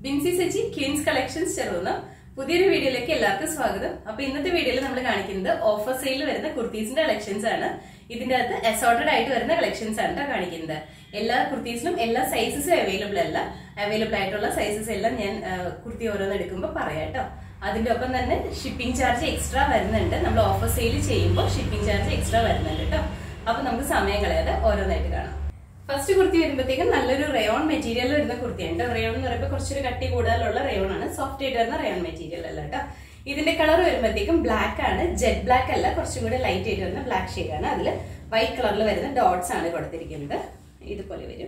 Binsi Sachi queens collections ചെറുന്ന പുതിയൊരു വീഡിയോയിലേക്ക് എല്ലാവർക്കും സ്വാഗതം അപ്പൊ ഇന്നത്തെ വീഡിയോയിൽ നമ്മൾ കാണിക്കുന്നത് ഓഫർ സെയിൽ വരുന്ന കുർത്തീസിന്റെ കളക്ഷൻസ് ആണ് ഇതിന്റെ അകത്ത് അസോർട്ടഡ് ആയിട്ട് വരുന്ന കളക്ഷൻസ് ആണ് ട്ടോ കാണിക്കുന്നത് എല്ലാ കുർത്തീസിലും എല്ലാ സൈസസും അവൈലബിൾ അല്ല അവൈലബിൾ ആയിട്ടുള്ള സൈസസ് എല്ലാം ഞാൻ ആ, കുർത്തി ഓരോന്ന് എടുക്കുമ്പോൾ പറയാം കേട്ടോ അതിന്റെ ഒപ്പം തന്നെ ഷിപ്പിംഗ് ചാർജ് എക്സ്ട്രാ വരുന്നുണ്ട് നമ്മൾ ഓഫർ സെയിൽ ചെയ്യുമ്പോൾ ഷിപ്പിംഗ് ചാർജ് എക്സ്ട്രാ വരുന്നുണ്ട് കേട്ടോ അപ്പൊ നമുക്ക് സമയം കളയാതെ ഓരോന്നായിട്ട് കാണാം ഫസ്റ്റ് കുർത്തി വരുമ്പോഴത്തേക്കും നല്ലൊരു റയോൺ മെറ്റീരിയൽ വരുന്ന കുർത്തിയുണ്ട് റയോൺ എന്ന് പറയുമ്പോൾ കുറച്ചൊരു കട്ടി കൂടുതലുള്ള റയോൺ ആണ് സോഫ്റ്റ് ആയിട്ട് വരുന്ന റയോൺ മെറ്റീരിയൽ അല്ല കേട്ടോ ഇതിന്റെ കളർ വരുമ്പോഴത്തേക്കും ബ്ലാക്ക് ആണ് ജെറ്റ് ബ്ലാക്ക് അല്ല കുറച്ചും കൂടി ലൈറ്റ് ആയിട്ട് വരുന്ന ബ്ലാക്ക് ഷെയ്ഡ് ആണ് അതിൽ വൈറ്റ് കളറിൽ വരുന്ന ഡോട്ട്സ് ആണ് കൊടുത്തിരിക്കുന്നത് ഇതുപോലെ വരും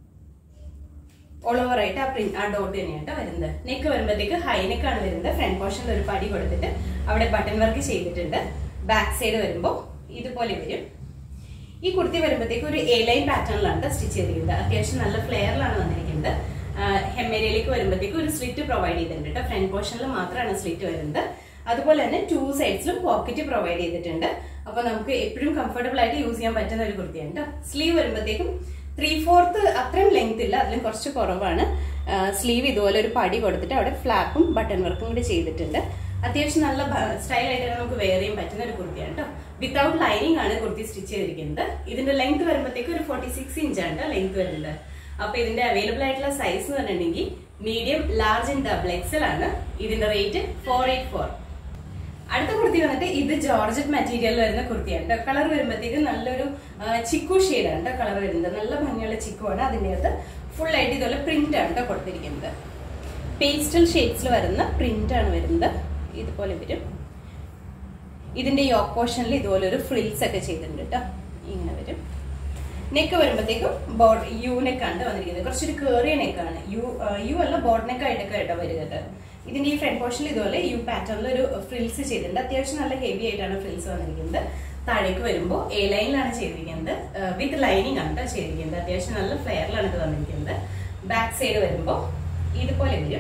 ഓൾ ഓവർ ആയിട്ട് ആ പ്രിന്റ് ആ ഡോട്ട് തന്നെയാണ് വരുന്നത് നെക്ക് വരുമ്പോഴത്തേക്ക് ഹൈ നെക്ക് ആണ് വരുന്നത് ഫ്രണ്ട് പോർഷനിൽ ഒരു പടി കൊടുത്തിട്ട് അവിടെ ബട്ടൺ വർക്ക് ചെയ്തിട്ടുണ്ട് ബാക്ക് സൈഡ് വരുമ്പോൾ ഇതുപോലെ വരും ഈ കുർത്തി വരുമ്പോഴത്തേക്ക് ഒരു എ ലൈൻ പാറ്റേണിലാണ് സ്റ്റിച്ച് ചെയ്തിരിക്കുന്നത് അത്യാവശ്യം നല്ല ഫ്ലെയറിലാണ് വന്നിരിക്കുന്നത് ഹെമ്മേരിയയിലേക്ക് വരുമ്പോഴത്തേക്ക് ഒരു സ്ലിറ്റ് പ്രൊവൈഡ് ചെയ്തിട്ടുണ്ട് കേട്ടോ ഫ്രണ്ട് പോർഷനിൽ മാത്രമാണ് സ്ലിറ്റ് വരുന്നത് അതുപോലെ തന്നെ ടു സൈഡ്സിലും പോക്കറ്റ് പ്രൊവൈഡ് ചെയ്തിട്ടുണ്ട് അപ്പൊ നമുക്ക് എപ്പോഴും കംഫർട്ടബിൾ ആയിട്ട് യൂസ് ചെയ്യാൻ പറ്റുന്ന ഒരു കുർത്തിയാണ് കേട്ടോ സ്ലീവ് വരുമ്പോഴത്തേക്കും ത്രീ ഫോർത്ത് അത്രയും ലെങ്ത് ഇല്ല അതിലും കുറച്ച് കുറവാണ് സ്ലീവ് ഇതുപോലെ ഒരു പടി കൊടുത്തിട്ട് അവിടെ ഫ്ലാപ്പും ബട്ടൺ വർക്കും കൂടി ചെയ്തിട്ടുണ്ട് അത്യാവശ്യം നല്ല സ്റ്റൈൽ ആയിട്ട് നമുക്ക് വെയർ ചെയ്യാൻ പറ്റുന്ന ഒരു കുർത്തിയാണ് കേട്ടോ വിത്തൗട്ട് ലൈനിങ് ആണ് കുർത്തി സ്റ്റിച്ച് ചെയ്തിരിക്കുന്നത് ഇതിന്റെ ലെങ്ത് വരുമ്പോഴത്തേക്ക് ഒരു ഫോർട്ടി സിക്സ് ഇഞ്ചാണ് ലെങ്ത് വരുന്നത് അപ്പൊ ഇതിന്റെ അവൈലബിൾ ആയിട്ടുള്ള സൈസ് എന്ന് പറഞ്ഞിട്ടുണ്ടെങ്കിൽ medium large and double XL ആണ് ഇതിന്റെ റേറ്റ് ഫോർ എയ്റ്റ് ഫോർ അടുത്ത കുർത്തി വന്നിട്ട് ഇത് ജോർജറ്റ് മെറ്റീരിയൽ വരുന്ന കുർത്തിയാണ് കേട്ടോ കളർ വരുമ്പോഴത്തേക്ക് നല്ലൊരു ആ, ചിക്കു ഷെയ്ഡാണ് കേട്ടോ കളർ വരുന്നത് നല്ല ഭംഗിയുള്ള ചിക്കു ആണ് അതിൻ്റെ അകത്ത് ഫുൾ ആയിട്ട് ഇതുപോലെ പ്രിന്റ് ആണ് കേട്ടോ കൊടുത്തിരിക്കുന്നത് പേസ്റ്റൽ ഷെയ്ഡ്സിൽ വരുന്ന പ്രിന്റ് ആണ് വരുന്നത് ഇതുപോലെ വരും ഇതിന്റെ യോക്ക് പോർഷനിൽ ഇതുപോലെ ഒരു ഫ്രിൽസ് ഒക്കെ ചെയ്തിട്ടുണ്ട് കേട്ടോ ഇങ്ങനെ വരും നെക്ക് വരുമ്പോഴത്തേക്കും ബോർഡ് യു നെക്കാണ് വന്നിരിക്കുന്നത് കുറച്ചൊരു കേറിയ നെക്കാണ് യു യു അല്ല ബോർഡ് നെക്ക് ആയിട്ടൊക്കെ കേട്ടോ വരുന്നത് ഇതിന്റെ ഈ ഫ്രണ്ട് പോർഷനിൽ ഇതുപോലെ യു പാറ്റേണിൽ ഒരു ഫ്രിൽസ് ചെയ്തിട്ടുണ്ട് അത്യാവശ്യം നല്ല ഹെവി ആയിട്ടാണ് ഫ്രിൽസ് വന്നിരിക്കുന്നത് താഴേക്ക് വരുമ്പോൾ എ ലൈനിലാണ് ചെയ്തിരിക്കുന്നത് വിത്ത് ലൈനിങ് ആണ് കേട്ടോ ചെയ്തിരിക്കുന്നത് അത്യാവശ്യം നല്ല ഫ്ലെയറിലാണ് ഇത് വന്നിരിക്കുന്നത് ബാക്ക് സൈഡ് വരുമ്പോൾ ഇതുപോലെ വരും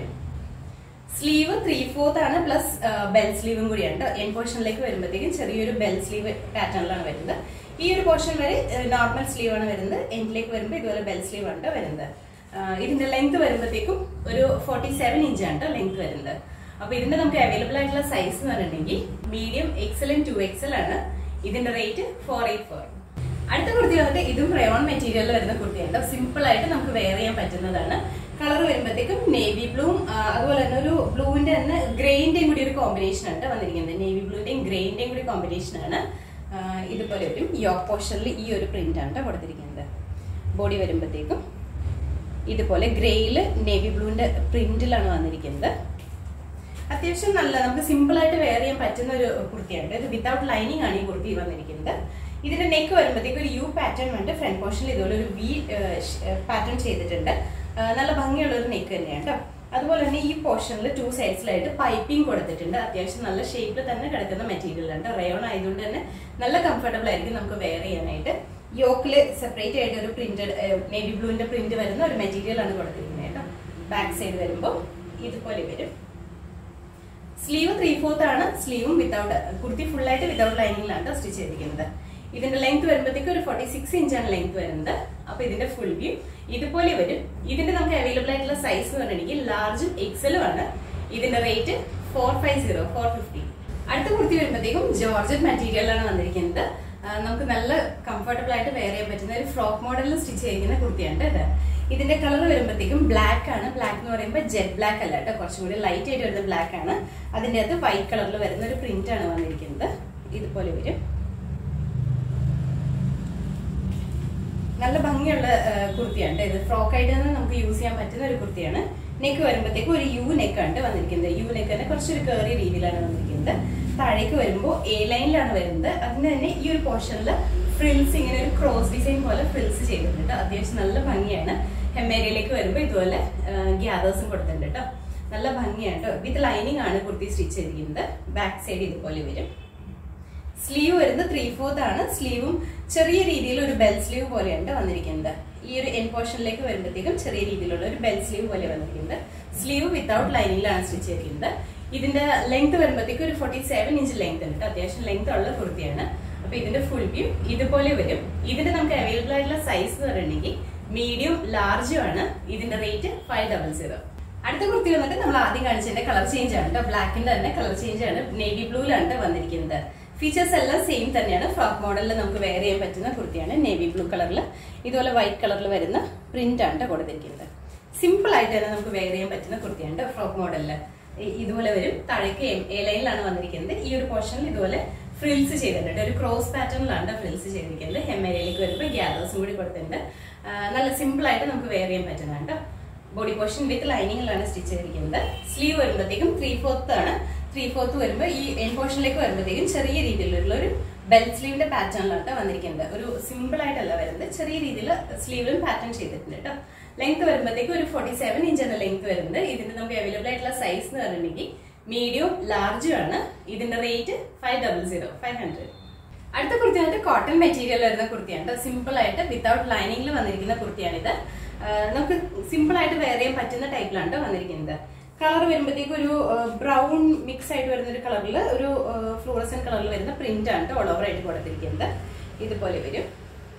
സ്ലീവ് ത്രീ ഫോർത്ത് ആണ് പ്ലസ് ബെൽ സ്ലീവും കൂടിയാണ് എൻ പോർഷനിലേക്ക് വരുമ്പോഴത്തേക്കും ചെറിയൊരു ബെൽ സ്ലീവ് പാറ്റേണിലാണ് വരുന്നത് ഈ ഒരു പോർഷൻ വരെ നോർമൽ സ്ലീവ് ആണ് വരുന്നത് എൻഡിലേക്ക് വരുമ്പോൾ ഇതുപോലെ ബെൽ സ്ലീവ് ആണ് ട്ടോ വരുന്നത് ആ, ഇതിന്റെ ലെങ്ത് വരുമ്പോഴത്തേക്കും ഒരു ഫോർട്ടി സെവൻ ഇഞ്ച് ആണ് ലെങ്ത് വരുന്നത് അപ്പൊ ഇതിന്റെ നമുക്ക് അവൈലബിൾ ആയിട്ടുള്ള സൈസ് എന്ന് പറഞ്ഞിട്ടുണ്ടെങ്കിൽ medium XL and two XL ആണ് ഇതിന്റെ റേറ്റ് ഫോർ എയ്റ്റ് ഫോർ അടുത്ത കുർത്തി വന്നിട്ട് ഇതും റയോൺ മെറ്റീരിയലിൽ വരുന്ന കുർത്തിയാണ് സിമ്പിൾ ആയിട്ട് നമുക്ക് വെയർ ചെയ്യാൻ പറ്റുന്നതാണ് കളർ വരുമ്പോഴത്തേക്കും നേവി ബ്ലൂവും അതുപോലെ തന്നെ ഒരു ബ്ലൂവിന്റെ തന്നെ ഗ്രേന്റെയും കൂടി ഒരു കോമ്പിനേഷൻ ആണ് ട്ടോ വന്നിരിക്കുന്നത് നേവി ബ്ലൂവിന്റെയും ഗ്രേന്റെയും കൂടി കോമ്പിനേഷൻ ആണ് ആ, ഇതുപോലെ വരും യോക്ക് പോർഷനിൽ ഈ ഒരു പ്രിന്റ് ആണ് ട്ടോ കൊടുത്തിരിക്കുന്നത് ബോഡി വരുമ്പോഴത്തേക്കും ഇതുപോലെ ഗ്രേയിൽ നേവി ബ്ലൂവിന്റെ പ്രിന്റിലാണ് വന്നിരിക്കുന്നത് അത്യാവശ്യം നല്ല നമുക്ക് സിമ്പിൾ ആയിട്ട് വെയർ ചെയ്യാൻ പറ്റുന്ന ഒരു കുർത്തിയാണ് ഇത് വിത്തൗട്ട് ലൈനിങ് ആണ് ഈ കുർത്തി വന്നിരിക്കുന്നത് ഇതിന്റെ നെക്ക് വരുമ്പോഴത്തേക്ക് ഒരു യു പാറ്റേൺ വേണ്ട ഫ്രണ്ട് പോർഷനിൽ ഇതുപോലെ ഒരു വി പാറ്റേൺ ചെയ്തിട്ടുണ്ട് ആ, നല്ല ഭംഗിയുള്ള ഒരു നെക്ക് തന്നെയാണ് കേട്ടോ അതുപോലെ തന്നെ ഈ പോർഷനിൽ ടു സൈഡ്സിലായിട്ട് പൈപ്പിംഗ് കൊടുത്തിട്ടുണ്ട് അത്യാവശ്യം നല്ല ഷേപ്പിൽ തന്നെ കിടക്കുന്ന മെറ്റീരിയൽ ആണ് റയോൺ ആയതുകൊണ്ട് തന്നെ നല്ല കംഫർട്ടബിൾ ആയിരിക്കും നമുക്ക് വെയർ ചെയ്യാനായിട്ട് യോക്കില് സെപ്പറേറ്റ് ആയിട്ട് ഒരു പ്രിന്റഡ് നേവി ബ്ലൂവിന്റെ പ്രിന്റ് വരുന്ന ഒരു മെറ്റീരിയൽ ആണ് കൊടുത്തിരിക്കുന്നത് കേട്ടോ ബാക്ക് സൈഡ് വരുമ്പോൾ ഇതുപോലെ വരും സ്ലീവ് ത്രീ ഫോർത്ത് ആണ് സ്ലീവും വിത്തൗട്ട് കുർത്തി ഫുൾ ആയിട്ട് വിത്തൗട്ട് ലൈനിങ്ങിലാണ് സ്റ്റിച്ച് ചെയ്തിരിക്കുന്നത് ഇതിന്റെ ലെങ്ത് വരുമ്പോഴത്തേക്ക് ഒരു ഫോർട്ടി സിക്സ് ഇഞ്ചാണ് ലെങ്ത് വരുന്നത് അപ്പൊ ഇതിന്റെ ഫുൾ വ്യൂ ഇതുപോലെ വരും ഇതിന്റെ നമുക്ക് അവൈലബിൾ ആയിട്ടുള്ള സൈസ് എന്ന് പറഞ്ഞിട്ടുണ്ടെങ്കിൽ ലാർജും എക്സലും ആണ് ഇതിന്റെ rate four five zero four fifty അടുത്ത കുർത്തി വരുമ്പോഴത്തേക്കും ജോർജറ്റ് മെറ്റീരിയലാണ് വന്നിരിക്കുന്നത് ആ, നമുക്ക് നല്ല കംഫർട്ടബിൾ ആയിട്ട് വെയർ ചെയ്യാൻ പറ്റുന്ന ഒരു ഫ്രോക്ക് മോഡലിൽ സ്റ്റിച്ച് ചെയ്തിരിക്കുന്ന കുർത്തിയാണ് ഇത് ഇതിന്റെ കളർ വരുമ്പോഴത്തേക്കും ബ്ലാക്ക് ആണ് ബ്ലാക്ക് എന്ന് പറയുമ്പോൾ ജെറ്റ് ബ്ലാക്ക് അല്ല കേട്ടോ കുറച്ചും കൂടി ലൈറ്റ് ആയിട്ട് വരുന്ന ബ്ലാക്ക് ആണ് അതിന്റെ അകത്ത് വൈറ്റ് കളറിൽ വരുന്ന ഒരു പ്രിന്റ് ആണ് വന്നിരിക്കുന്നത് ഇതുപോലെ വരും നല്ല ഭംഗിയുള്ള ആ, കുർത്തിയാണ് ട്ടോ ഇത് ഫ്രോക്ക് ആയിട്ട് തന്നെ നമുക്ക് യൂസ് ചെയ്യാൻ പറ്റുന്ന ഒരു കുർത്തിയാണ് നെക്ക് വരുമ്പോഴത്തേക്കും ഒരു യു നെക്ക് ആണ് വന്നിരിക്കുന്നത് യു നെക്ക് തന്നെ കുറച്ചൊരു കയറിയ രീതിയിലാണ് വന്നിരിക്കുന്നത് താഴേക്ക് വരുമ്പോൾ എ ലൈനിലാണ് വരുന്നത് അതിന് തന്നെ ഈ ഒരു പോർഷനിൽ ഫ്രിൽസ് ഇങ്ങനെ ഒരു ക്രോസ് ഡിസൈൻ പോലെ ഫ്രിൽസ് ചെയ്തിട്ടുണ്ട് അത്യാവശ്യം നല്ല ഭംഗിയാണ് ഹെമ്മേരിയയിലേക്ക് വരുമ്പോൾ ഇതുപോലെ ഗ്യാദേഴ്സും കൊടുത്തിട്ടുണ്ട് കേട്ടോ നല്ല ഭംഗിയാണ് കേട്ടോ വിത്ത് ലൈനിങ് ആണ് കുർത്തി സ്റ്റിച്ച് ചെയ്തിരിക്കുന്നത് ബാക്ക് സൈഡ് ഇതുപോലെ വരും സ്ലീവ് വരുന്നത് ത്രീ ഫോർത്ത് ആണ് സ്ലീവും ചെറിയ രീതിയിൽ ഒരു ബെൽ സ്ലീവ് പോലെയാണ് വന്നിരിക്കുന്നത് ഈ ഒരു എൻ പോർഷനിലേക്ക് വരുമ്പോഴത്തേക്കും ചെറിയ രീതിയിലുള്ള ഒരു ബെൽ സ്ലീവ് പോലെ വന്നിരിക്കുന്നത് സ്ലീവ് വിത്തൗട്ട് ലൈനിങ്ങിലാണ് സ്റ്റിച്ച് ചെയ്തിരിക്കുന്നത് ഇതിന്റെ ലെങ്ത് വരുമ്പോഴത്തേക്കും ഒരു ഫോർട്ടി സെവൻ ഇഞ്ച് ലെങ്ത് ഉണ്ട് അത്യാവശ്യം ലെങ്ത് ഉള്ള കുർത്തിയാണ് അപ്പൊ ഇതിന്റെ ഫുൾ വ്യൂ ഇതുപോലെ വരും ഇതിന്റെ നമുക്ക് അവൈലബിൾ ആയിട്ടുള്ള സൈസ് എന്ന് പറഞ്ഞിട്ടുണ്ടെങ്കിൽ മീഡിയം ലാർജും ആണ് ഇതിന്റെ റേറ്റ് ഫൈവ് ഡബിൾ സീറോ അടുത്ത കുർത്തി വന്നിട്ട് നമ്മൾ ആദ്യം കാണിച്ചതിന്റെ കളർ ചേഞ്ച് ആണ് കേട്ടോ ബ്ലാക്കിന്റെ തന്നെ കളർ ചേഞ്ച് ആണ് നേവി ബ്ലൂയിലാണ് വന്നിരിക്കുന്നത് ഫീച്ചേഴ്സ് എല്ലാം സെയിം തന്നെയാണ് ഫ്രോക്ക് മോഡലിൽ നമുക്ക് വെയർ ചെയ്യാൻ പറ്റുന്ന കുർത്തിയാണ് നേവി ബ്ലൂ കളറിൽ ഇതുപോലെ വൈറ്റ് കളറിൽ വരുന്ന പ്രിന്റ് ആണ് ട്ടോ കൊടുത്തിരിക്കുന്നത് സിമ്പിൾ ആയിട്ട് തന്നെ നമുക്ക് വെയർ ചെയ്യാൻ പറ്റുന്ന കുർത്തിയാണ് ഫ്രോക്ക് മോഡലിൽ ഇതുപോലെ വരും താഴേക്ക് എ ലൈനിലാണ് വന്നിരിക്കുന്നത് ഈ ഒരു പോർഷനിൽ ഇതുപോലെ ഫ്രിൽസ് ചെയ്തിട്ടുണ്ട് ഒരു ക്രോസ് പാറ്റേണിലാണ് ഫ്രിൽസ് ചെയ്തിരിക്കുന്നത് ഹെമ്മേരയിലേക്ക് വരുമ്പോൾ ഗ്യാദേഴ്സും കൂടി കൊടുത്തിട്ടുണ്ട് ആ, നല്ല സിമ്പിൾ ആയിട്ട് നമുക്ക് വെയർ ചെയ്യാൻ പറ്റുന്നുണ്ട് ബോഡി പോർഷൻ വിത്ത് ലൈനിങ്ങിലാണ് സ്റ്റിച്ച് ചെയ്തിരിക്കുന്നത് സ്ലീവ് വരുമ്പോഴത്തേക്കും ത്രീ ഫോർത്ത് ആണ് ത്രീ ഫോർത്ത് വരുമ്പോൾ ഈ എൻ പോർഷനിലേക്ക് വരുമ്പോഴത്തേക്കും ചെറിയ രീതിയിലുള്ള ഒരു ബെൽറ്റ് സ്ലീവിന്റെ പാറ്റേണിലാണ് വന്നിരിക്കുന്നത് ഒരു സിമ്പിൾ ആയിട്ടല്ല വരുന്നത് ചെറിയ രീതിയിൽ സ്ലീവിലും പാറ്റേൺ ചെയ്തിട്ടുണ്ട് കേട്ടോ ലെങ്ത് വരുമ്പോഴത്തേക്കും ഒരു ഫോർട്ടി സെവൻ ഇഞ്ചാണ് ലെങ്ത് വരുന്നത് ഇതിന്റെ നമുക്ക് അവൈലബിൾ ആയിട്ടുള്ള സൈസ് എന്ന് പറഞ്ഞിട്ടുണ്ടെങ്കിൽ മീഡിയം ലാർജും ആണ് ഇതിന്റെ rate five double zero five hundred അടുത്ത കുർത്തി വന്നിട്ട് കോട്ടൺ മെറ്റീരിയൽ വരുന്ന കുർത്തിയാണ് സിമ്പിൾ ആയിട്ട് വിത്തൗട്ട് ലൈനിങ്ങിൽ വന്നിരിക്കുന്ന കുർത്തിയാണിത് ആ, നമുക്ക് സിമ്പിൾ ആയിട്ട് വെയർ ചെയ്യാൻ പറ്റുന്ന ടൈപ്പിലാണ് ട്ടോ വന്നിരിക്കുന്നത് കളർ വരുമ്പോഴത്തേക്ക് ഒരു ബ്രൗൺ മിക്സ് ആയിട്ട് വരുന്ന ഒരു കളറിൽ ഒരു ഫ്ലൂറസൻ കളറിൽ വരുന്ന പ്രിന്റ് ആണ് ഓൾ ഓവർ ആയിട്ട് കൊടുത്തിരിക്കുന്നത് ഇതുപോലെ വരും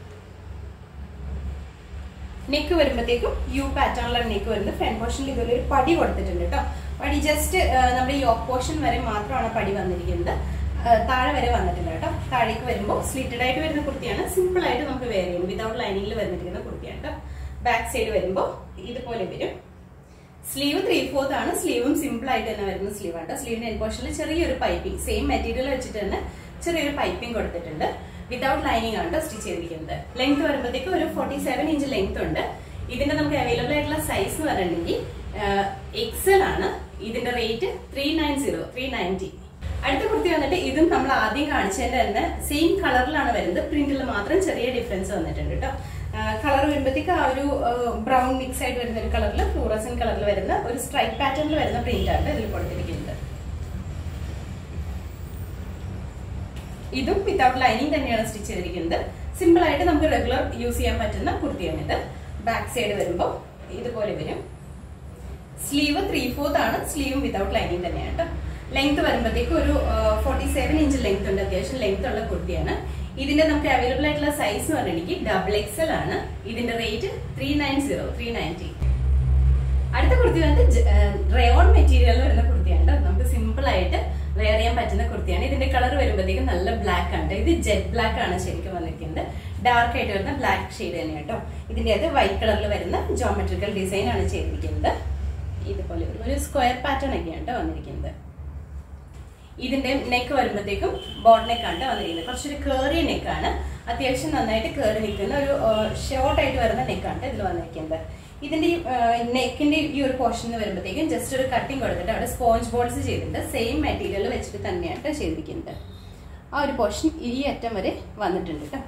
നെക്ക് വരുമ്പോഴത്തേക്കും യു പാറ്റേണിലാണ് നെക്ക് വരുന്നത് ഫ്രണ്ട് പോർഷനിൽ ഇതുപോലെ ഒരു പടി കൊടുത്തിട്ടുണ്ട് കേട്ടോ പടി ജസ്റ്റ് നമ്മുടെ ഈ ഓഫ് പോർഷൻ വരെ മാത്രമാണ് പടി വന്നിരിക്കുന്നത് ആ, താഴെ വരെ വന്നിട്ടില്ല കേട്ടോ താഴേക്ക് വരുമ്പോൾ സ്ലിറ്റഡ് ആയിട്ട് വരുന്ന കുർത്തിയാണ് സിമ്പിൾ ആയിട്ട് നമുക്ക് വെയർ ചെയ്യും വിതൗട്ട് ലൈനിങ്ങിൽ വന്നിരിക്കുന്ന കുർത്തിയാണ് കേട്ടോ ബാക്ക് സൈഡ് വരുമ്പോൾ ഇതുപോലെ വരും സ്ലീവ് ത്രീ ഫോർത്ത് ആണ് സ്ലീവും സിമ്പിൾ ആയിട്ട് തന്നെ വരുന്ന സ്ലീവ് ആണ് സ്ലീവിന്റെ എൻ പോർഷനിൽ ചെറിയൊരു പൈപ്പിംഗ് സെയിം മെറ്റീരിയൽ വെച്ചിട്ട് തന്നെ ചെറിയൊരു പൈപ്പിംഗ് കൊടുത്തിട്ടുണ്ട് വിതൗട്ട് ലൈനിങ് ആണ് സ്റ്റിച്ച് ചെയ്തിരിക്കുന്നത് ലെങ്ത് വരുമ്പോഴത്തേക്ക് ഒരു ഫോർട്ടി സെവൻ ഇഞ്ച് ലെങ്ത് ഉണ്ട് ഇതിന്റെ നമുക്ക് അവൈലബിൾ ആയിട്ടുള്ള സൈസ് എന്ന് പറഞ്ഞിട്ടുണ്ടെങ്കിൽ എക്സൽ ആണ് ഇതിന്റെ rate three nine zero three ninety അടുത്ത കുർത്തി വന്നിട്ട് ഇതും നമ്മൾ ആദ്യം കാണിച്ചതിന്റെ തന്നെ സെയിം കളറിലാണ് വരുന്നത് പ്രിന്റിൽ മാത്രം ചെറിയ ഡിഫറൻസ് വന്നിട്ടുണ്ട് കേട്ടോ കളർ വരുമ്പോഴത്തേക്ക് ആ ഒരു ബ്രൗൺ മിക്സ് ആയിട്ട് വരുന്ന ഒരു കളറിൽ ഫ്ലൂറസൻ കളറിൽ വരുന്ന ഒരു സ്ട്രൈപ്പ് പാറ്റേണിൽ വരുന്ന പ്രിന്റ് ആണ് ഇതിൽ കൊടുത്തിരിക്കുന്നത് ഇതും വിത്തൗട്ട് ലൈനിങ് തന്നെയാണ് സ്റ്റിച്ച് ചെയ്തിരിക്കുന്നത് സിമ്പിൾ ആയിട്ട് നമുക്ക് റെഗുലർ യൂസ് ചെയ്യാൻ പറ്റുന്ന കുർത്തിയാണ് ഇത് ബാക്ക് സൈഡ് വരുമ്പോൾ ഇതുപോലെ വരും സ്ലീവ് ത്രീ ഫോർത്ത് ആണ് സ്ലീവും വിത്തൗട്ട് ലൈനിങ് തന്നെയാണ് കേട്ടോ ലെങ്ത് വരുമ്പോഴത്തേക്ക് ഒരു ഫോർട്ടി സെവൻ ഇഞ്ച് ലെങ്ത് ഉണ്ട് അത്യാവശ്യം ലെങ്ത് ഉള്ള കുർത്തിയാണ് ഇതിന്റെ നമുക്ക് അവൈലബിൾ ആയിട്ടുള്ള സൈസ് എന്ന് പറഞ്ഞിട്ടുണ്ടെങ്കിൽ ഡബിൾ എക്സൽ ആണ് ഇതിന്റെ rate three nine zero three ninety അടുത്ത കുർത്തി വന്നിട്ട് റയോൺ മെറ്റീരിയൽ വരുന്ന കുർത്തിയാണ് ട്ടോ. നമുക്ക് സിമ്പിൾ ആയിട്ട് വെയർ ചെയ്യാൻ പറ്റുന്ന കുർത്തിയാണ് ഇതിന്റെ കളർ വരുമ്പോഴത്തേക്കും നല്ല ബ്ലാക്ക് ആണ് ട്ടോ. ഇത് ജെറ്റ് ബ്ലാക്ക് ആണ് ശരിക്കും വന്നിരിക്കുന്നത് ഡാർക്ക് ആയിട്ട് വരുന്ന ബ്ലാക്ക് ഷെയ്ഡ് തന്നെ കേട്ടോ ഇതിന്റെ അത് വൈറ്റ് കളറിൽ വരുന്ന ജോമെട്രിക്കൽ ഡിസൈൻ ആണ് ചെയ്തിരിക്കുന്നത് ഇതുപോലെ ഒരു- ഒരു സ്ക്വയർ പാറ്റേൺ ഒക്കെയാണ് ട്ടോ വന്നിരിക്കുന്നത് ഇതിന്റെ നെക്ക് വരുമ്പോഴത്തേക്കും ബോട്ട് നെക്കാണ് വന്നിരിക്കുന്നത് കുറച്ചൊരു കേറിയ നെക്കാണ് അത്യാവശ്യം നന്നായിട്ട് കേറി നിൽക്കുന്ന ഒരു ഷോർട്ട് ആയിട്ട് വരുന്ന നെക്കാണ് ഇതിൽ വന്നിരിക്കുന്നത് ഇതിന്റെ ഈ നെക്കിന്റെ ഈ ഒരു പോർഷൻ വരുമ്പോഴത്തേക്കും ജസ്റ്റ് ഒരു കട്ടിങ് കൊടുത്തിട്ട് അവിടെ സ്പോഞ്ച് ബോൾസ് ചെയ്തിട്ടുണ്ട് സെയിം മെറ്റീരിയൽ വെച്ചിട്ട് തന്നെയാണ് ട്ടോ ചെയ്തിരിക്കുന്നത് ആ ഒരു പോർഷൻ ഈ അറ്റം വരെ വന്നിട്ടുണ്ട് കേട്ടോ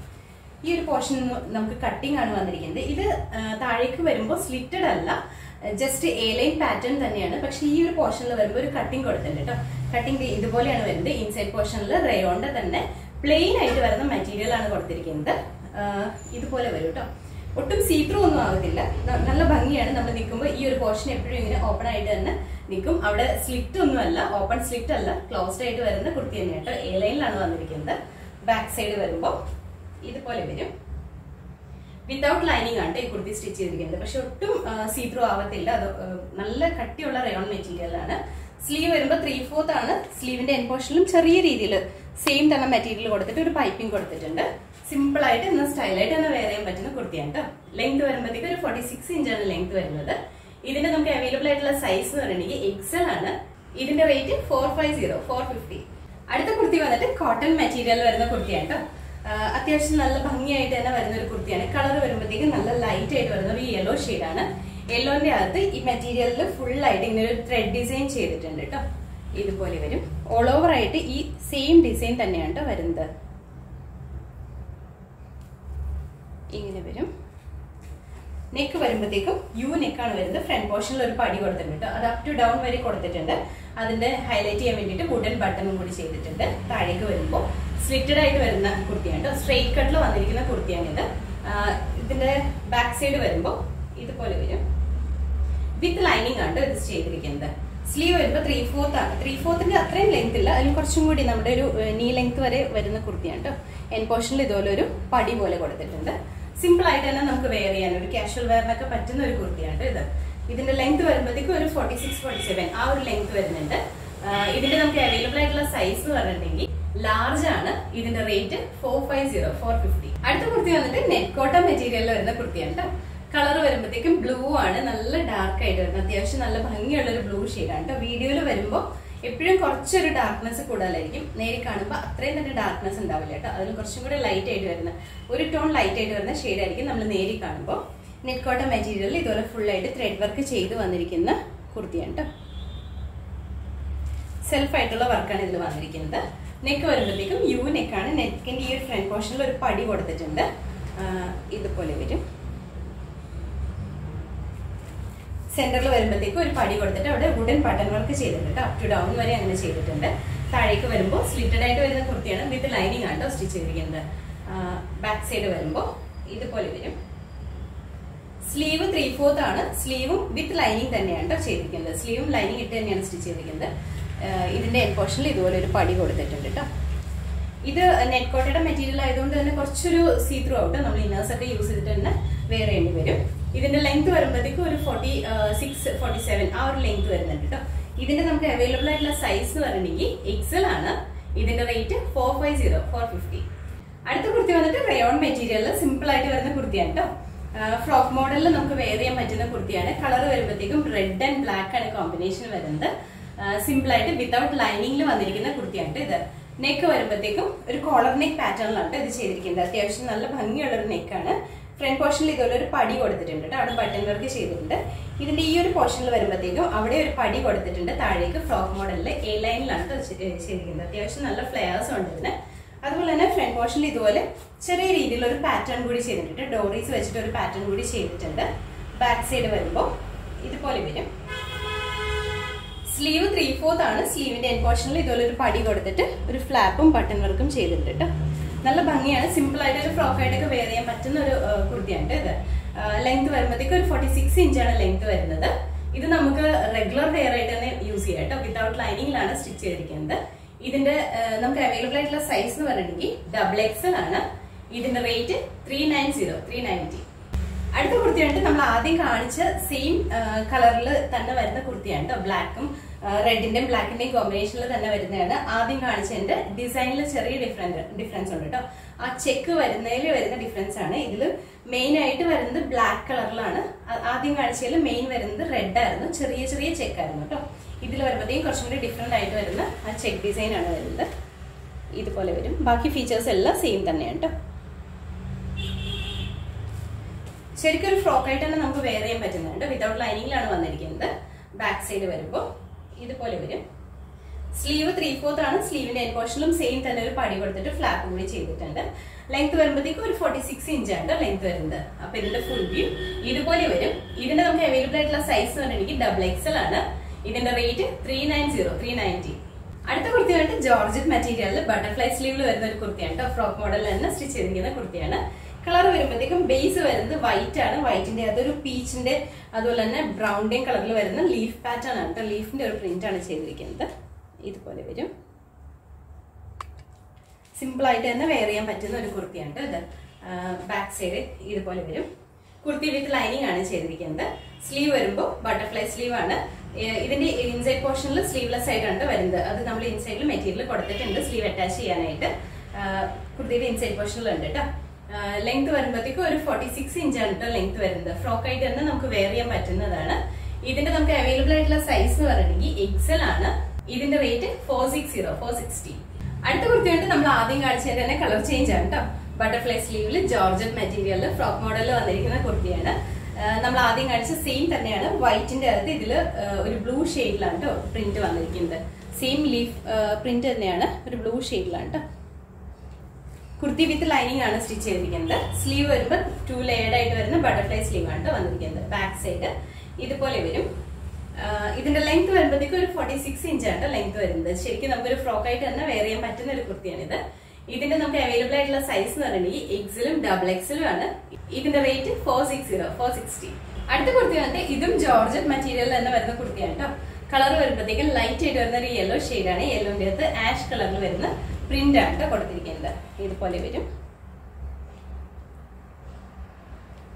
ഈ ഒരു പോർഷൻ നമുക്ക് കട്ടിംഗ് ആണ് വന്നിരിക്കുന്നത് ഇത് ആ, താഴേക്ക് വരുമ്പോൾ സ്ലിറ്റഡ് അല്ല ജസ്റ്റ് എ ലൈൻ പാറ്റേൺ തന്നെയാണ് പക്ഷെ ഈ ഒരു പോർഷനിൽ വരുമ്പോൾ ഒരു കട്ടിംഗ് കൊടുത്തിട്ടുണ്ട് കേട്ടോ കട്ടിംഗ് ഇതുപോലെയാണ് വരുന്നത് ഇൻസൈഡ് പോർഷനിൽ റയോണിന്റെ തന്നെ പ്ലെയിൻ ആയിട്ട് വരുന്ന മെറ്റീരിയൽ ആണ് കൊടുത്തിരിക്കുന്നത് ആ, ഇതുപോലെ വരും കേട്ടോ ഒട്ടും സീത്രൂ ഒന്നും ആകത്തില്ല ന- നല്ല ഭംഗിയാണ് നമ്മൾ നിൽക്കുമ്പോൾ ഈ ഒരു പോർഷൻ എപ്പോഴും ഇങ്ങനെ ഓപ്പൺ ആയിട്ട് തന്നെ നിൽക്കും അവിടെ സ്ലിറ്റ് ഒന്നും അല്ല ഓപ്പൺ സ്ലിറ്റ് അല്ല ക്ലോസ്ഡ് ആയിട്ട് വരുന്ന കുർത്തി തന്നെയാണ് കേട്ടോ എ ലൈനിലാണ് വന്നിരിക്കുന്നത് ബാക്ക് സൈഡ് വരുമ്പോൾ ഇതുപോലെ വരും വിത്തൗട്ട് ലൈനിങ് ആണ് ട്ടോ ഈ കുർത്തി സ്റ്റിച്ച് ചെയ്തിരിക്കുന്നത് പക്ഷെ ഒട്ടും സീത്രൂ ആവത്തില്ല അത് ആ, നല്ല കട്ടിയുള്ള റയോൺ മെറ്റീരിയൽ ആണ് സ്ലീവ് വരുമ്പോൾ ത്രീ ഫോർത്ത് ആണ് സ്ലീവിന്റെ എൻ പോർഷനിലും ചെറിയ രീതിയിൽ സെയിം തന്നെ മെറ്റീരിയൽ കൊടുത്തിട്ട് ഒരു പൈപ്പിംഗ് കൊടുത്തിട്ടുണ്ട് സിമ്പിൾ ആയിട്ട് എന്ന സ്റ്റൈലായിട്ട് തന്നെ വെയർ ചെയ്യാൻ പറ്റുന്ന കുർത്തിയാണ് കേട്ടോ ലെങ്ത് വരുമ്പോഴത്തേക്ക് ഒരു ഫോർട്ടി സിക്സ് ഇഞ്ചാണ് ലെങ്ത് വരുന്നത് ഇതിന്റെ നമുക്ക് അവൈലബിൾ ആയിട്ടുള്ള സൈസ് എന്ന് പറഞ്ഞിട്ടുണ്ടെങ്കിൽ എക്സൽ ആണ് ഇതിന്റെ rate four five zero four fifty അടുത്ത കുർത്തി വന്നിട്ട് കോട്ടൺ മെറ്റീരിയൽ വരുന്ന കുർത്തിയാണ് കേട്ടോ ആഹ് അത്യാവശ്യം നല്ല ഭംഗിയായിട്ട് തന്നെ വരുന്ന ഒരു കുർത്തിയാണ് കളർ വരുമ്പോഴത്തേക്കും നല്ല ലൈറ്റ് ആയിട്ട് വരുന്ന ഒരു യെല്ലോ ആണ് യെല്ലോന്റെ അകത്ത് ഈ മെറ്റീരിയലിൽ ഫുൾ ആയിട്ട് ഇങ്ങനെ ഒരു ത്രെഡ് ഡിസൈൻ ചെയ്തിട്ടുണ്ട് കേട്ടോ ഇതുപോലെ വരും ഓൾ ഓവർ ആയിട്ട് ഈ സെയിം ഡിസൈൻ തന്നെയാണ് കേട്ടോ വരുന്നത് ഇങ്ങനെ വരും നെക്ക് വരുമ്പോഴത്തേക്കും യു നെക്കാണ് വരുന്നത് ഫ്രണ്ട് പോർഷനിൽ ഒരു പടി കൊടുത്തിട്ടുണ്ട് അത് അപ് ടു ഡൗൺ വരെ കൊടുത്തിട്ടുണ്ട് അതിന്റെ ഹൈലൈറ്റ് ചെയ്യാൻ വേണ്ടിയിട്ട് വുഡൻ ബട്ടണും കൂടി ചെയ്തിട്ടുണ്ട് താഴേക്ക് വരുമ്പോൾ സ്ലിറ്റഡ് ആയിട്ട് വരുന്ന കുർത്തിയാണ് സ്ട്രെയിറ്റ് കട്ടിൽ വന്നിരിക്കുന്ന കുർത്തിയാണിത് ആഹ് ഇതിന്റെ ബാക്ക് സൈഡ് വരുമ്പോൾ ഇതുപോലെ വരും വിത്ത് ലൈനിങ് ആണ് ഇത് ചെയ്തിരിക്കുന്നത് സ്ലീവ് വരുമ്പോൾ ത്രീ ഫോർത്ത് ആണ് ത്രീ ഫോർത്തിന്റെ അത്രയും ലെങ്ത് ഇല്ല അതിൽ കുറച്ചും കൂടി നമ്മുടെ ഒരു നീ ലെങ്ത് വരെ വരുന്ന കുർത്തിയാണ് കേട്ടോ എൻ പോർഷനിൽ ഇതുപോലെ ഒരു പടി പോലെ കൊടുത്തിട്ടുണ്ട് സിമ്പിൾ ആയിട്ട് തന്നെ നമുക്ക് വെയർ ചെയ്യാൻ ഒരു കാഷ്വൽ വെയറിനൊക്കെ പറ്റുന്ന ഒരു കുർത്തിയാണ് ട്ടോ ഇത് ഇതിന്റെ ലെങ്ത് വരുമ്പോഴത്തേക്കും ഒരു ഫോർട്ടി സിക്സ് ഫോർട്ടി സെവൻ ആ ഒരു ലെങ്ത് വരുന്നുണ്ട് ആ, ഇതിന്റെ നമുക്ക് അവൈലബിൾ ആയിട്ടുള്ള സൈസ് എന്ന് പറഞ്ഞിട്ടുണ്ടെങ്കിൽ ലാർജ് ആണ് ഇതിന്റെ rate four five zero four fifty അടുത്ത കുർത്തി വന്നിട്ട് നെറ്റ് കോട്ടൺ മെറ്റീരിയലിൽ വരുന്ന കുർത്തിയാണ് കേട്ടോ കളർ വരുമ്പോഴത്തേക്കും ബ്ലൂ ആണ് നല്ല ഡാർക്ക് ആയിട്ട് വരുന്നത് അത്യാവശ്യം നല്ല ഭംഗിയുള്ള ഒരു ബ്ലൂ ഷെയ്ഡാണ് കേട്ടോ വീഡിയോയിൽ വരുമ്പോൾ എപ്പോഴും കുറച്ചൊരു ഡാർക്ക്നെസ് കൂടുതലായിരിക്കും നേരി കാണുമ്പോൾ അത്രയും തന്നെ ഡാർക്ക്നെസ് ഉണ്ടാവില്ല കേട്ടോ അതിൽ കുറച്ചും കൂടെ ലൈറ്റ് ആയിട്ട് വരുന്ന ഒരു ടോൺ ലൈറ്റ് ആയിട്ട് വരുന്ന ഷെയ്ഡ് ആയിരിക്കും നമ്മൾ നേരി കാണുമ്പോൾ നെറ്റ് കോട്ടൺ മെറ്റീരിയലിൽ ഇതുപോലെ ഫുൾ ആയിട്ട് ത്രെഡ് വർക്ക് ചെയ്ത് വന്നിരിക്കുന്ന കുർത്തിയാണ് കേട്ടോ സെൽഫ് ആയിട്ടുള്ള വർക്കാണ് ഇതിൽ വന്നിരിക്കുന്നത് നെക്ക് വരുമ്പോഴത്തേക്കും യു നെക്കാണ് നെക്കിന്റെ ഈ ഒരു ഫ്രണ്ട് പോർഷനിൽ ഒരു പടി കൊടുത്തിട്ടുണ്ട് ആ, ഇതുപോലെ വരും സെന്ററിൽ വരുമ്പോഴത്തേക്കും ഒരു പടി കൊടുത്തിട്ട് അവിടെ വുഡൻ ബട്ടൺ വർക്ക് ചെയ്തിട്ടുണ്ട് അപ് ടു ഡൗൺ വരെ അങ്ങനെ ചെയ്തിട്ടുണ്ട് താഴേക്ക് വരുമ്പോൾ സ്ലിറ്റഡ് ആയിട്ട് വരുന്ന കുർത്തിയാണ് വിത്ത് ലൈനിങ് ആണ് കേട്ടോ സ്റ്റിച്ച് ചെയ്തിരിക്കുന്നത് ബാക്ക് സൈഡ് വരുമ്പോൾ ഇതുപോലെ വരും സ്ലീവ് ത്രീ ഫോർത്ത് ആണ് സ്ലീവും വിത്ത് ലൈനിങ് തന്നെയാണ് കേട്ടോ ചെയ്തിരിക്കുന്നത് സ്ലീവും ലൈനിങ് ഇട്ട് തന്നെയാണ് സ്റ്റിച്ച് ചെയ്തിരിക്കുന്നത് ആഹ് ഇതിന്റെ എൻ പോർഷനിൽ ഇതുപോലെ ഒരു പടി കൊടുത്തിട്ടുണ്ട് കേട്ടോ ഇത് നെറ്റ് കോട്ടയുടെ മെറ്റീരിയൽ ആയതുകൊണ്ട് തന്നെ കുറച്ചൊരു സീ ത്രൂ ഔട്ട് നമ്മൾ ഇന്നേഴ്സ് ഒക്കെ യൂസ് ചെയ്തിട്ട് തന്നെ വേറെ വേണ്ടി വരും ഇതിന്റെ ലെങ്ത് വരുമ്പോഴത്തേക്കും ഒരു ഫോർട്ടി സിക്സ് ഫോർട്ടി സെവൻ ആ ഒരു ലെങ്ത് വരുന്നുണ്ട് കേട്ടോ ഇതിന്റെ നമുക്ക് അവൈലബിൾ ആയിട്ടുള്ള സൈസ് എന്ന് പറഞ്ഞിട്ടുണ്ടെങ്കിൽ എക്സൽ ആണ് ഇതിന്റെ rate four five zero four fifty അടുത്ത കുർത്തി വന്നിട്ട് റയോൺ മെറ്റീരിയലിൽ സിമ്പിൾ ആയിട്ട് വരുന്ന കുർത്തിയാണ് കേട്ടോ ഫ്രോക്ക് മോഡലിൽ നമുക്ക് വെയർ ചെയ്യാൻ പറ്റുന്ന കുർത്തിയാണ് കളർ വരുമ്പോഴത്തേക്കും റെഡ് ആൻഡ് ബ്ലാക്ക് ആണ് കോമ്പിനേഷൻ വരുന്നത് സിമ്പിൾ ആയിട്ട് വിത്തൗട്ട് ലൈനിങ്ങിൽ വന്നിരിക്കുന്ന കുർത്തിയാണ് ട്ടോ ഇത് നെക്ക് വരുമ്പോഴത്തേക്കും ഒരു കോളർ നെക്ക് പാറ്റേണിലാണ് ഇത് ചെയ്തിരിക്കുന്നത് അത്യാവശ്യം നല്ല ഭംഗിയുള്ള ഒരു നെക്കാണ് ഫ്രണ്ട് പോർഷനിൽ ഇതുപോലെ ഒരു പടി കൊടുത്തിട്ടുണ്ട് കേട്ടോ അവിടെ ബട്ടൺ വർക്ക് ചെയ്തിട്ടുണ്ട് ഇതിന്റെ ഈ ഒരു പോർഷനിൽ വരുമ്പോഴത്തേക്കും അവിടെ ഒരു പടി കൊടുത്തിട്ടുണ്ട് താഴേക്ക് ഫ്രോക്ക് മോഡലിൽ എ ലൈനിലാണ് ട്ടോ ചെ- ഏ, ചെയ്തിരിക്കുന്നത് അത്യാവശ്യം നല്ല ഫ്ലെയേഴ്സ് ഉണ്ട് ഇതിന് അതുപോലെ തന്നെ ഫ്രണ്ട് പോർഷനിൽ ഇതുപോലെ ചെറിയ രീതിയിൽ ഒരു പാറ്റേൺ കൂടി ചെയ്തിട്ടുണ്ട് ഡോറീസ് വെച്ചിട്ട് ഒരു പാറ്റേൺ കൂടി ചെയ്തിട്ടുണ്ട് ബാക്ക് സൈഡ് വരുമ്പോൾ ഇതുപോലെ വരും സ്ലീവ് ത്രീ ഫോർത്ത് ആണ് സ്ലീവിന്റെ എൻ പോർഷനിൽ ഇതുപോലെ ഒരു പടി കൊടുത്തിട്ട് ഒരു ഫ്ലാപ്പും ബട്ടൺ വർക്കും ചെയ്തിട്ടുണ്ട് കേട്ടോ നല്ല ഭംഗിയാണ് സിമ്പിൾ ആയിട്ട് ഒരു ഫ്രോക്ക് ആയിട്ടൊക്കെ വെയർ ചെയ്യാൻ പറ്റുന്ന ഒരു ആ, കുർത്തിയാണ് ഇത് ലെങ്ത് വരുമ്പോഴത്തേക്ക് ഒരു ഫോർട്ടി സിക്സ് ഇഞ്ചാണ് ലെങ്ത് വരുന്നത് ഇത് നമുക്ക് റെഗുലർ വെയർ ആയിട്ട് തന്നെ യൂസ് ചെയ്യാം കേട്ടോ വിത്തൗട്ട് ലൈനിങ്ങിലാണ് സ്റ്റിച്ച് ചെയ്തിരിക്കുന്നത് ഇതിന്റെ ആ, നമുക്ക് അവൈലബിൾ ആയിട്ടുള്ള സൈസ് എന്ന് പറഞ്ഞിട്ടുണ്ടെങ്കിൽ ഡബിൾ എക്സൽ ആണ് ഇതിന്റെ rate three nine zero three ninety അടുത്ത കുർത്തിയായിട്ട് നമ്മൾ ആദ്യം കാണിച്ച സെയിം കളറിൽ തന്നെ വരുന്ന കുർത്തിയാണ് കേട്ടോ ബ്ലാക്കും റെഡിന്റെയും ബ്ലാക്കിന്റെയും കോമ്പിനേഷനിൽ തന്നെ വരുന്നതാണ് ആദ്യം കാണിച്ചതിന്റെ ഡിസൈനിൽ ചെറിയ ഡിഫറൻസ് ഡിഫറൻസ് ഉണ്ട് കേട്ടോ ആ ചെക്ക് വരുന്നതിൽ വരുന്ന ഡിഫറൻസ് ആണ് ഇതിൽ മെയിൻ ആയിട്ട് വരുന്നത് ബ്ലാക്ക് കളറിലാണ് ആദ്യം കാണിച്ചതിൽ മെയിൻ വരുന്നത് റെഡ് ആയിരുന്നു ചെറിയ ചെറിയ ചെക്ക് ആയിരുന്നു കേട്ടോ ഇതിൽ വരുമ്പോഴത്തേക്കും കുറച്ചും കൂടി ഡിഫറെന്റ് ആയിട്ട് വരുന്ന ആ ചെക്ക് ഡിസൈൻ ആണ് വരുന്നത് ഇതുപോലെ വരും ബാക്കി ഫീച്ചേഴ്സ് എല്ലാം സെയിം തന്നെയാണ് കേട്ടോ ശരിക്കും ഒരു ഫ്രോക്ക് ആയിട്ട് തന്നെ നമുക്ക് വെയർ ചെയ്യാൻ പറ്റുന്നുണ്ട് വിതൗട്ട് ലൈനിങ്ങിലാണ് വന്നിരിക്കുന്നത് ബാക്ക് സൈഡ് വരുമ്പോൾ ഇതുപോലെ വരും സ്ലീവ് ത്രീ ഫോർത്ത് ആണ് സ്ലീവിന്റെ എൻ പോർഷനിലും സെയിം തന്നെ ഒരു പടി കൊടുത്തിട്ട് ഫ്ലാപ്പ് കൂടി ചെയ്തിട്ടുണ്ട് ലെങ്ത് വരുമ്പോഴത്തേക്കും ഒരു ഫോർട്ടി സിക്സ് ഇഞ്ചാണ് ലെങ്ത് വരുന്നത് അപ്പൊ ഇതിന്റെ ഫുൾ വ്യൂ ഇതുപോലെ വരും ഇതിന്റെ നമുക്ക് അവൈലബിൾ ആയിട്ടുള്ള സൈസ് എന്ന് പറഞ്ഞിട്ടുണ്ടെങ്കിൽ ഡബിൾ എക്സൽ ആണ് ഇതിന്റെ rate three nine zero three ninety അടുത്ത കുർത്തി വന്നിട്ട് ജോർജറ്റ് മെറ്റീരിയലിൽ ബട്ടർഫ്ലൈ സ്ലീവിൽ വരുന്ന ഒരു കുർത്തിയാണ് കേട്ടോ ഫ്രോക്ക് മോഡലിൽ തന്നെ സ്റ്റിച്ച് ചെയ്തിരിക്കുന്ന കുർത്തിയാണ് കളർ വരുമ്പോഴത്തേക്കും ബേസ് വരുന്നത് വൈറ്റ് ആണ് വൈറ്റിന്റെ അതൊരു പീച്ചിന്റെ അതുപോലെ തന്നെ ബ്രൗണിന്റെയും കളറിൽ വരുന്ന ലീഫ് പാറ്റേൺ ആണ് കേട്ടോ ലീഫിന്റെ ഒരു പ്രിന്റ് ആണ് ചെയ്തിരിക്കുന്നത് ഇതുപോലെ വരും സിമ്പിൾ ആയിട്ട് തന്നെ വെയർ ചെയ്യാൻ പറ്റുന്ന ഒരു കുർത്തിയാണ് ട്ടോ ഇത് ബാക്ക് സൈഡ് ഇതുപോലെ വരും കുർത്തി വിത്ത് ലൈനിങ് ആണ് ചെയ്തിരിക്കുന്നത് സ്ലീവ് വരുമ്പോൾ ബട്ടർഫ്ലൈ സ്ലീവ് ആണ് ഏഹ് ഇതിന്റെ ഇൻസൈഡ് പോർഷനിൽ സ്ലീവ്ലെസ് ആയിട്ടാണ് വരുന്നത് അത് നമ്മൾ ഇൻസൈഡിൽ മെറ്റീരിയൽ കൊടുത്തിട്ടുണ്ട് സ്ലീവ് അറ്റാച്ച് ചെയ്യാനായിട്ട് ആഹ് കുർത്തിയുടെ ഇൻസൈഡ് പോർഷനിൽ ഉണ്ട് കേട്ടോ ലെങ്ത് വരുമ്പോഴത്തേക്കും ഒരു ഫോർട്ടി സിക്സ് ഇഞ്ചാണ് കേട്ടോ ലെങ്ത് വരുന്നത് ഫ്രോക്ക് ആയിട്ട് തന്നെ നമുക്ക് വെയർ ചെയ്യാൻ പറ്റുന്നതാണ് ഇതിന്റെ നമുക്ക് അവൈലബിൾ ആയിട്ടുള്ള സൈസ് എന്ന് പറഞ്ഞിട്ടുണ്ടെങ്കിൽ എക്സൽ ആണ് ഇതിന്റെ rate four six zero four sixty അടുത്ത കുർത്തിയായിട്ട് നമ്മൾ ആദ്യം കാണിച്ചതിന്റെ തന്നെ കളർ ചേഞ്ച് ആണ് കേട്ടോ ബട്ടർഫ്ലൈ സ്ലീവിൽ ജോർജറ്റ് മെറ്റീരിയലിൽ ഫ്രോക്ക് മോഡലിൽ വന്നിരിക്കുന്ന കുർത്തിയാണ് ആഹ് നമ്മൾ ആദ്യം കാണിച്ച സെയിം തന്നെയാണ് വൈറ്റിന്റെ അകത്ത് ഇതിൽ ഒരു ബ്ലൂ ഷെയ്ഡിലാണ് കേട്ടോ പ്രിന്റ് വന്നിരിക്കുന്നത് സെയിം ലീഫ് പ്രിന്റ് തന്നെയാണ് ഒരു ബ്ലൂ ഷെയ്ഡിലാണ് കേട്ടോ കുർത്തി വിത്ത് ലൈനിങ് ആണ് സ്റ്റിച്ച് ചെയ്തിരിക്കുന്നത് സ്ലീവ് വരുമ്പോൾ ടു ലെയർഡ് ആയിട്ട് വരുന്ന ബട്ടർഫ്ലൈ സ്ലീവ് ആണ് ട്ടോ വന്നിരിക്കുന്നത് ബാക്ക് സൈഡ് ഇതുപോലെ വരും ആഹ് ഇതിന്റെ ലെങ്ത് വരുമ്പോഴത്തേക്കും ഒരു ഫോർട്ടി സിക്സ് ഇഞ്ചാണ് ലെങ്ത് വരുന്നത് ശരിക്കും നമുക്കൊരു ഫ്രോക്ക് ആയിട്ട് തന്നെ വെയർ ചെയ്യാൻ പറ്റുന്ന ഒരു കുർത്തിയാണിത് ഇതിന്റെ നമുക്ക് അവൈലബിൾ ആയിട്ടുള്ള സൈസ് എന്ന് പറയുന്നത് എക്സിലും ഡബിൾ എക്സിലും ആണ് ഇതിന്റെ rate four six zero four sixty അടുത്ത കുർത്തി വന്നിട്ട് ഇതും ജോർജറ്റ് മെറ്റീരിയൽ തന്നെ വരുന്ന കുർത്തിയാണ് കേട്ടോ കളർ വരുമ്പോഴത്തേക്കും ലൈറ്റ് ആയിട്ട് വരുന്ന ഒരു യെല്ലോ ഷെയ്ഡാണ് യെല്ലോന്റെ അകത്ത് ആഷ് കളറിൽ വരുന്ന പ്രിന്റ് ആണ് ട്ടോ കൊടുത്തിരിക്കുന്നത് ഇതുപോലെ വരും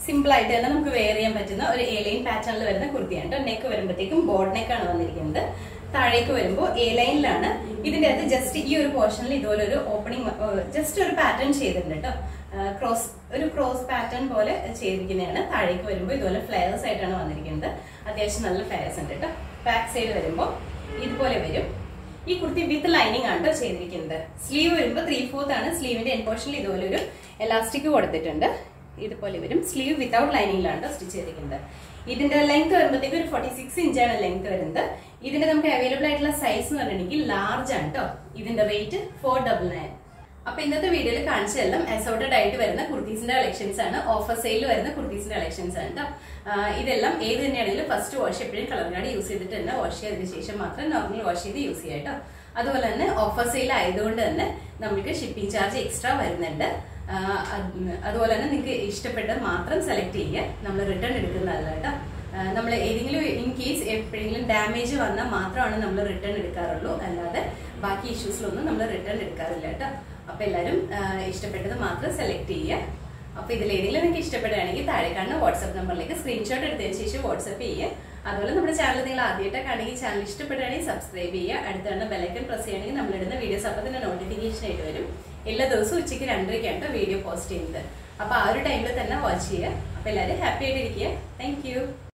സിമ്പിൾ ആയിട്ട് തന്നെ നമുക്ക് വെയർ ചെയ്യാൻ പറ്റുന്ന ഒരു എ ലൈൻ പാറ്റേണിൽ വരുന്ന കുർത്തിയാണ് കേട്ടോ നെക്ക് വരുമ്പോഴത്തേക്കും ബോർഡ് നെക്കാണ് വന്നിരിക്കുന്നത് താഴേക്ക് വരുമ്പോൾ എ ലൈനിലാണ് ഇതിന്റെ അകത്ത് ജസ്റ്റ് ഈ ഒരു പോർഷനിൽ ഇതുപോലെ ഒരു ഓപ്പണിംഗ് ജസ്റ്റ് ഒരു പാറ്റേൺ ചെയ്തിട്ടുണ്ട് കേട്ടോ ക്രോസ് ഒരു ക്രോസ് പാറ്റേൺ പോലെ ചെയ്തിരിക്കുന്നതാണ് താഴേക്ക് വരുമ്പോൾ ഇതുപോലെ ഫ്ലയേഴ്സ് ആയിട്ടാണ് വന്നിരിക്കുന്നത് അത്യാവശ്യം നല്ല ഫ്ലയേഴ്സ് ഉണ്ട് കേട്ടോ ബാക്ക് സൈഡ് വരുമ്പോൾ ഇതുപോലെ വരും ഈ കുർത്തി വിത്ത് ലൈനിങ് ആണ് കേട്ടോ ചെയ്തിരിക്കുന്നത് സ്ലീവ് വരുമ്പോൾ ത്രീ ഫോർത്ത് ആണ് സ്ലീവിന്റെ എൻ പോർഷനിൽ ഇതുപോലെ ഒരു എലാസ്റ്റിക് കൊടുത്തിട്ടുണ്ട് ഇതുപോലെ വരും സ്ലീവ് വിത്തൗട്ട് ലൈനിങ്ങിലാണ് കേട്ടോ സ്റ്റിച്ച് ചെയ്തിരിക്കുന്നത് ഇതിന്റെ ലെങ്ത് വരുമ്പോഴത്തേക്ക് ഒരു ഫോർട്ടി സിക്സ് ഇഞ്ചാണ് ലെങ്ത് വരുന്നത് ഇതിന്റെ നമുക്ക് അവൈലബിൾ ആയിട്ടുള്ള സൈസ് എന്ന് പറഞ്ഞിട്ടുണ്ടെങ്കിൽ ലാർജ് ആണ് കേട്ടോ ഇതിന്റെ റേറ്റ് ഫോർ ഡബിൾ നയൻ അപ്പൊ ഇന്നത്തെ വീഡിയോയിൽ കാണിച്ചതെല്ലാം അസോർട്ടഡ് ആയിട്ട് വരുന്ന കുർത്തീസിന്റെ കളക്ഷൻസ് ആണ് ഓഫർ സെയിൽ വരുന്ന കുർത്തീസിന്റെ കളക്ഷൻസ് ആണ് കേട്ടോ ആഹ് ഇതെല്ലാം ഏത് തന്നെയാണെങ്കിലും ഫസ്റ്റ് വാഷ് എപ്പോഴും കളർ കാർഡ് യൂസ് ചെയ്തിട്ട് തന്നെ വാഷ് ചെയ്തതിന് ശേഷം മാത്രം നോർമൽ വാഷ് ചെയ്ത് യൂസ് ചെയ്യാം കേട്ടോ അതുപോലെ തന്നെ ഓഫർ സെയിൽ ആയതുകൊണ്ട് തന്നെ നമുക്ക് ഷിപ്പിംഗ് ചാർജ് എക്സ്ട്രാ വരുന്നുണ്ട് ആഹ് അത് അതുപോലെ തന്നെ നിങ്ങൾക്ക് ഇഷ്ടപ്പെട്ടത് മാത്രം സെലക്ട് ചെയ്യുക നമ്മൾ റിട്ടേൺ എടുക്കുന്നതല്ല കേട്ടോ നമ്മൾ ഏതെങ്കിലും ഇൻ കേസ് എപ്പോഴെങ്കിലും ഡാമേജ് വന്നാൽ മാത്രമാണ് നമ്മൾ റിട്ടേൺ എടുക്കാറുള്ളൂ അല്ലാതെ ബാക്കി ഇഷ്യൂസിലൊന്നും നമ്മൾ റിട്ടേൺ എടുക്കാറില്ല കേട്ടോ അപ്പൊ എല്ലാവരും ആഹ് ഇഷ്ടപ്പെട്ടത് മാത്രം സെലക്ട് ചെയ്യുക അപ്പൊ ഇതിൽ ഏതെങ്കിലും നിങ്ങൾക്ക് ഇഷ്ടപ്പെടുകയാണെങ്കിൽ താഴെ കാണുന്ന വാട്സ്ആപ്പ് നമ്പറിലേക്ക് സ്ക്രീൻഷോട്ട് എടുത്തതിന് ശേഷം വാട്സ്ആപ്പ് ചെയ്യുക അതുപോലെ നമ്മുടെ ചാനൽ നിങ്ങൾ ആദ്യമായിട്ടൊക്കെ ആണെങ്കിൽ ചാനൽ ഇഷ്ടപ്പെടുകയാണെങ്കിൽ സബ്സ്ക്രൈബ് ചെയ്യുക അടുത്ത കാണുന്ന ബെലൈക്കൻ പ്രസ് ചെയ്യുകയാണെങ്കിൽ നമ്മളിടുന്ന വീഡിയോസ് അപ്പോൾ തന്നെ നോട്ടിഫിക്കേഷൻ ആയിട്ട് വരും എല്ലാ ദിവസവും ഉച്ചയ്ക്ക് രണ്ടരയ്ക്കാണ് വീഡിയോ പോസ്റ്റ് ചെയ്യുന്നത് അപ്പൊ ആ ഒരു ടൈമിൽ തന്നെ വാച്ച് ചെയ്യുക അപ്പൊ എല്ലാവരും ഹാപ്പി ആയിട്ടിരിക്കുക താങ്ക്